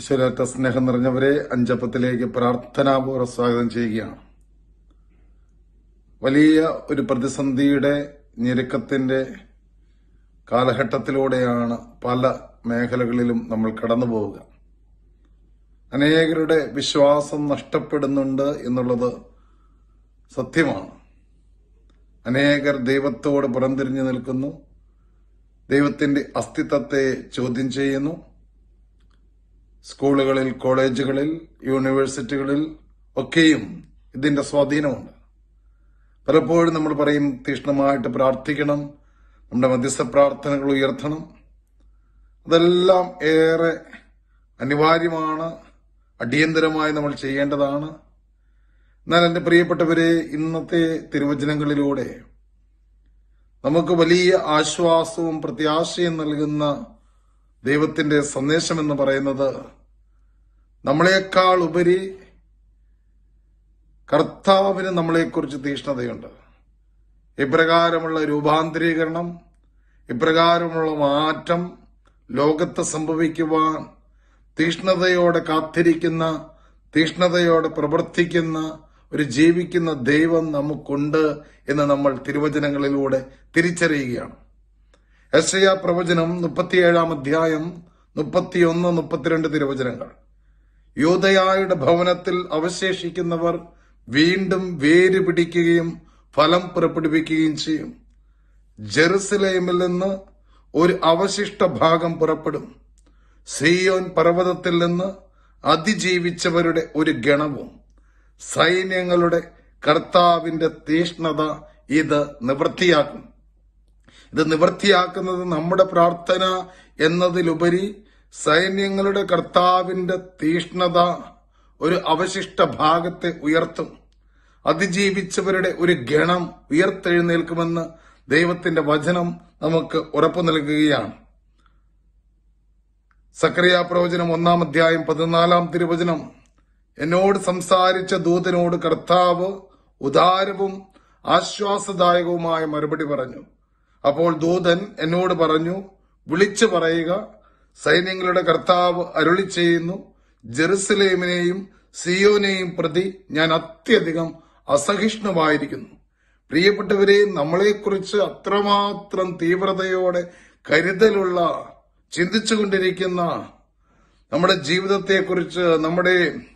ഈശ്വരറ്റ സ്നേഹം നിറഞ്ഞവരെ അഞ്ചപ്പത്തിലേക്ക് പ്രാർത്ഥനാപൂർവ്വം സ്വാഗതം ചെയ്യുകയാണ് വലിയ ഒരു പ്രതിസന്ധിയുടെ ഞെരുക്കത്തിന്റെ കാലഘട്ടത്തിലൂടെയാണ് പല മേഖലകളിലും നമ്മൾ കടന്നു പോവുക അനേകരുടെ വിശ്വാസം നഷ്ടപ്പെടുന്നുണ്ട് എന്നുള്ളത് സത്യമാണ് അനേകർ ദൈവത്തോട് പുറംതിരിഞ്ഞു നിൽക്കുന്നു ദൈവത്തിന്റെ അസ്തിത്വത്തെ ചോദ്യം ചെയ്യുന്നു സ്കൂളുകളിൽ കോളേജുകളിൽ യൂണിവേഴ്സിറ്റികളിൽ ഒക്കെയും ഇതിന്റെ സ്വാധീനമുണ്ട് പലപ്പോഴും നമ്മൾ പറയും തീഷ്ണമായിട്ട് പ്രാർത്ഥിക്കണം നമ്മുടെ മധ്യസ്ഥ പ്രാർത്ഥനകൾ ഉയർത്തണം അതെല്ലാം ഏറെ അനിവാര്യമാണ് അടിയന്തരമായി നമ്മൾ ചെയ്യേണ്ടതാണ് എന്നാൽ എൻ്റെ പ്രിയപ്പെട്ടവരെ ഇന്നത്തെ തിരുവചനങ്ങളിലൂടെ നമുക്ക് വലിയ ആശ്വാസവും പ്രത്യാശയും നൽകുന്ന ദൈവത്തിന്റെ സന്ദേശം എന്ന് പറയുന്നത് നമ്മളെക്കാൾ ഉപരി കർത്താവിന് നമ്മളെക്കുറിച്ച് തീഷ്ണതയുണ്ട് ഇപ്രകാരമുള്ള രൂപാന്തരീകരണം ഇപ്രകാരമുള്ള മാറ്റം ലോകത്ത് സംഭവിക്കുവാൻ തീഷ്ണതയോടെ കാത്തിരിക്കുന്ന തീഷ്ണതയോടെ പ്രവർത്തിക്കുന്ന ഒരു ജീവിക്കുന്ന ദൈവം നമുക്കുണ്ട് എന്ന് നമ്മൾ തിരുവചനങ്ങളിലൂടെ തിരിച്ചറിയുകയാണ് യശയ പ്രവചനം മുപ്പത്തിയേഴാം അധ്യായം മുപ്പത്തിയൊന്ന് മുപ്പത്തിരണ്ട് തിരുവചനങ്ങൾ യൂതയായുടെ ഭവനത്തിൽ അവശേഷിക്കുന്നവർ വീണ്ടും വേര് പിടിക്കുകയും ഫലം പുറപ്പെടുവിക്കുകയും ചെയ്യും ജെറുസലേമിൽ നിന്ന് ഒരു അവശിഷ്ട ഭാഗം പുറപ്പെടും സിയോൻ പർവ്വതത്തിൽ നിന്ന് അതിജീവിച്ചവരുടെ ഒരു ഗണവും സൈന്യങ്ങളുടെ കർത്താവിന്റെ തീഷ്ണത ഇത് നിവൃത്തിയാക്കും ഇത് നിവൃത്തിയാക്കുന്നത് നമ്മുടെ പ്രാർത്ഥന എന്നതിലുപരി സൈന്യങ്ങളുടെ കർത്താവിന്റെ തീഷ്ണത ഒരു അവശിഷ്ട ഭാഗത്തെ ഉയർത്തും അതിജീവിച്ചവരുടെ ഒരു ഗണം ഉയർത്തെഴുന്നേൽക്കുമെന്ന് ദൈവത്തിന്റെ വചനം നമുക്ക് ഉറപ്പു നൽകുകയാണ് സക്രിയ പ്രവചനം ഒന്നാം അധ്യായം പതിനാലാം തിരുവചനം എന്നോട് സംസാരിച്ച ദൂതനോട് കർത്താവ് ഉദാരവും ആശ്വാസദായകവുമായ മറുപടി പറഞ്ഞു അപ്പോൾ ദൂതൻ എന്നോട് പറഞ്ഞു വിളിച്ചു പറയുക സൈന്യങ്ങളുടെ കർത്താവ് അരുളി ചെയ്യുന്നു ജെറുസലേമിനെയും സിയോനെയും പ്രതി ഞാൻ അത്യധികം അസഹിഷ്ണുവായിരിക്കുന്നു പ്രിയപ്പെട്ടവരെ നമ്മളെക്കുറിച്ച് അത്രമാത്രം തീവ്രതയോടെ കരുതലുള്ള ചിന്തിച്ചുകൊണ്ടിരിക്കുന്ന നമ്മുടെ ജീവിതത്തെക്കുറിച്ച് നമ്മുടെ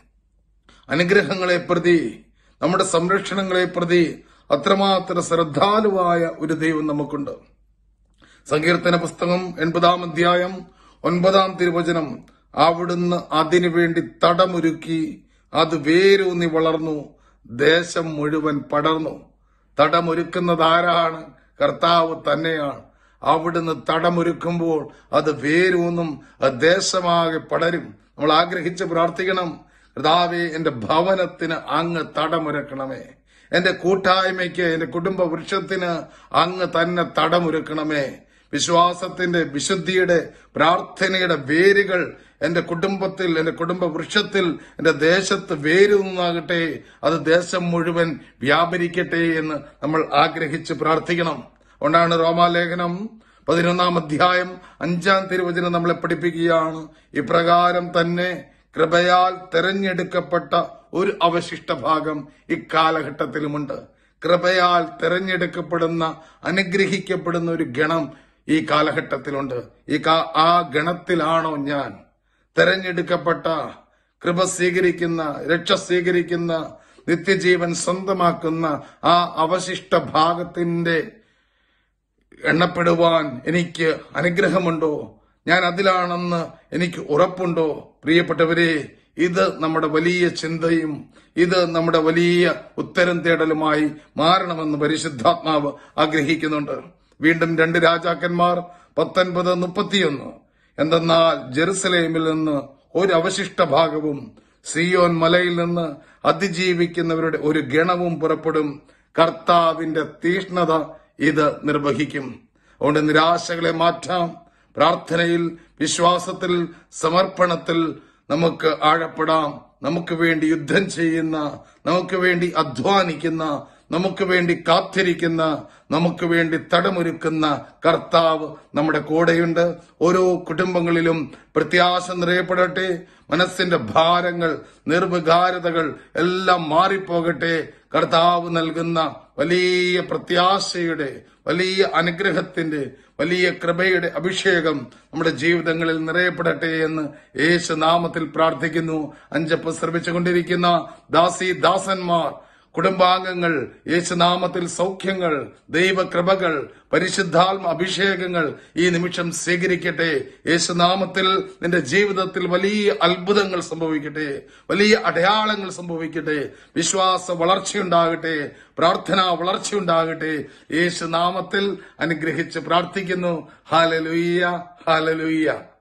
അനുഗ്രഹങ്ങളെ പ്രതി നമ്മുടെ സംരക്ഷണങ്ങളെ പ്രതി അത്രമാത്രം ശ്രദ്ധാലുവായ ഒരു ദൈവം നമുക്കുണ്ട് സങ്കീർത്തന പുസ്തകം എൺപതാം അധ്യായം ഒൻപതാം തിരുവചനം അവിടുന്ന് അതിനു വേണ്ടി തടമൊരുക്കി അത് വേരൂന്നി വളർന്നു ദേശം മുഴുവൻ പടർന്നു തടമൊരുക്കുന്നത് ആരാണ് കർത്താവ് തന്നെയാണ് അവിടുന്ന് തടമൊരുക്കുമ്പോൾ അത് വേരൂന്നും അത് ദേശമാകെ പടരും നമ്മൾ ആഗ്രഹിച്ച് പ്രാർത്ഥിക്കണം കർത്താവെ എന്റെ ഭവനത്തിന് അങ്ങ് തടമൊരുക്കണമേ എന്റെ കൂട്ടായ്മയ്ക്ക് എന്റെ കുടുംബ വൃക്ഷത്തിന് അങ്ങ് തന്നെ തടമൊരുക്കണമേ വിശ്വാസത്തിന്റെ വിശുദ്ധിയുടെ പ്രാർത്ഥനയുടെ വേരുകൾ എന്റെ കുടുംബത്തിൽ എന്റെ കുടുംബ വൃക്ഷത്തിൽ എന്റെ ദേശത്ത് വേരുന്നാകട്ടെ അത് ദേശം മുഴുവൻ വ്യാപരിക്കട്ടെ എന്ന് നമ്മൾ ആഗ്രഹിച്ച് പ്രാർത്ഥിക്കണം അതുകൊണ്ടാണ് റോമാലേഖനം പതിനൊന്നാം അധ്യായം അഞ്ചാം തിരുവചനം നമ്മളെ പഠിപ്പിക്കുകയാണ് ഇപ്രകാരം തന്നെ കൃപയാൽ തെരഞ്ഞെടുക്കപ്പെട്ട ഒരു അവശിഷ്ട ഭാഗം ഇക്കാലഘട്ടത്തിലുമുണ്ട് കൃപയാൽ തെരഞ്ഞെടുക്കപ്പെടുന്ന അനുഗ്രഹിക്കപ്പെടുന്ന ഒരു ഗണം ഈ കാലഘട്ടത്തിലുണ്ട് ഈ കാ- ആ ഗണത്തിലാണോ ഞാൻ തെരഞ്ഞെടുക്കപ്പെട്ട കൃപ സ്വീകരിക്കുന്ന രക്ഷ സ്വീകരിക്കുന്ന നിത്യജീവൻ സ്വന്തമാക്കുന്ന ആ അവശിഷ്ട ഭാഗത്തിന്റെ എണ്ണപ്പെടുവാൻ എനിക്ക് അനുഗ്രഹമുണ്ടോ ഞാൻ അതിലാണെന്ന് എനിക്ക് ഉറപ്പുണ്ടോ പ്രിയപ്പെട്ടവരെ ഇത് നമ്മുടെ വലിയ ചിന്തയും ഇത് നമ്മുടെ വലിയ ഉത്തരം തേടലുമായി മാറണമെന്ന് പരിശുദ്ധാത്മാവ് ആഗ്രഹിക്കുന്നുണ്ട് വീണ്ടും രണ്ട് രാജാക്കന്മാർ പത്തൊൻപത് മുപ്പത്തിയൊന്ന് എന്തെന്നാൽ ജെറുസലേമിൽ നിന്ന് ഒരു അവശിഷ്ട ഭാഗവും സിയോൻ മലയിൽ നിന്ന് അതിജീവിക്കുന്നവരുടെ ഒരു ഗണവും പുറപ്പെടും കർത്താവിന്റെ തീഷ്ണത ഇത് നിർവഹിക്കും അതുകൊണ്ട് നിരാശകളെ മാറ്റാം പ്രാർത്ഥനയിൽ വിശ്വാസത്തിൽ സമർപ്പണത്തിൽ നമുക്ക് ആഴപ്പെടാം നമുക്ക് വേണ്ടി യുദ്ധം ചെയ്യുന്ന നമുക്ക് വേണ്ടി അധ്വാനിക്കുന്ന നമുക്ക് വേണ്ടി കാത്തിരിക്കുന്ന നമുക്ക് വേണ്ടി തടമൊരുക്കുന്ന കർത്താവ് നമ്മുടെ കൂടെയുണ്ട് ഓരോ കുടുംബങ്ങളിലും പ്രത്യാശ നിറയപ്പെടട്ടെ മനസ്സിന്റെ ഭാരങ്ങൾ നിർവികാരതകൾ എല്ലാം മാറിപ്പോകട്ടെ കർത്താവ് നൽകുന്ന വലിയ പ്രത്യാശയുടെ വലിയ അനുഗ്രഹത്തിന്റെ വലിയ കൃപയുടെ അഭിഷേകം നമ്മുടെ ജീവിതങ്ങളിൽ നിറയപ്പെടട്ടെ എന്ന് യേശു നാമത്തിൽ പ്രാർത്ഥിക്കുന്നു അഞ്ചപ്പ് ശ്രമിച്ചുകൊണ്ടിരിക്കുന്ന ദാസി ദാസന്മാർ കുടുംബാംഗങ്ങൾ യേശുനാമത്തിൽ സൗഖ്യങ്ങൾ ദൈവകൃപകൾ പരിശുദ്ധാത്മ അഭിഷേകങ്ങൾ ഈ നിമിഷം സ്വീകരിക്കട്ടെ യേശുനാമത്തിൽ നിന്റെ ജീവിതത്തിൽ വലിയ അത്ഭുതങ്ങൾ സംഭവിക്കട്ടെ വലിയ അടയാളങ്ങൾ സംഭവിക്കട്ടെ വിശ്വാസ വളർച്ചയുണ്ടാകട്ടെ പ്രാർത്ഥന വളർച്ചയുണ്ടാകട്ടെ യേശുനാമത്തിൽ അനുഗ്രഹിച്ച് പ്രാർത്ഥിക്കുന്നു ഹാലലുയ്യ ഹാലലുയ്യ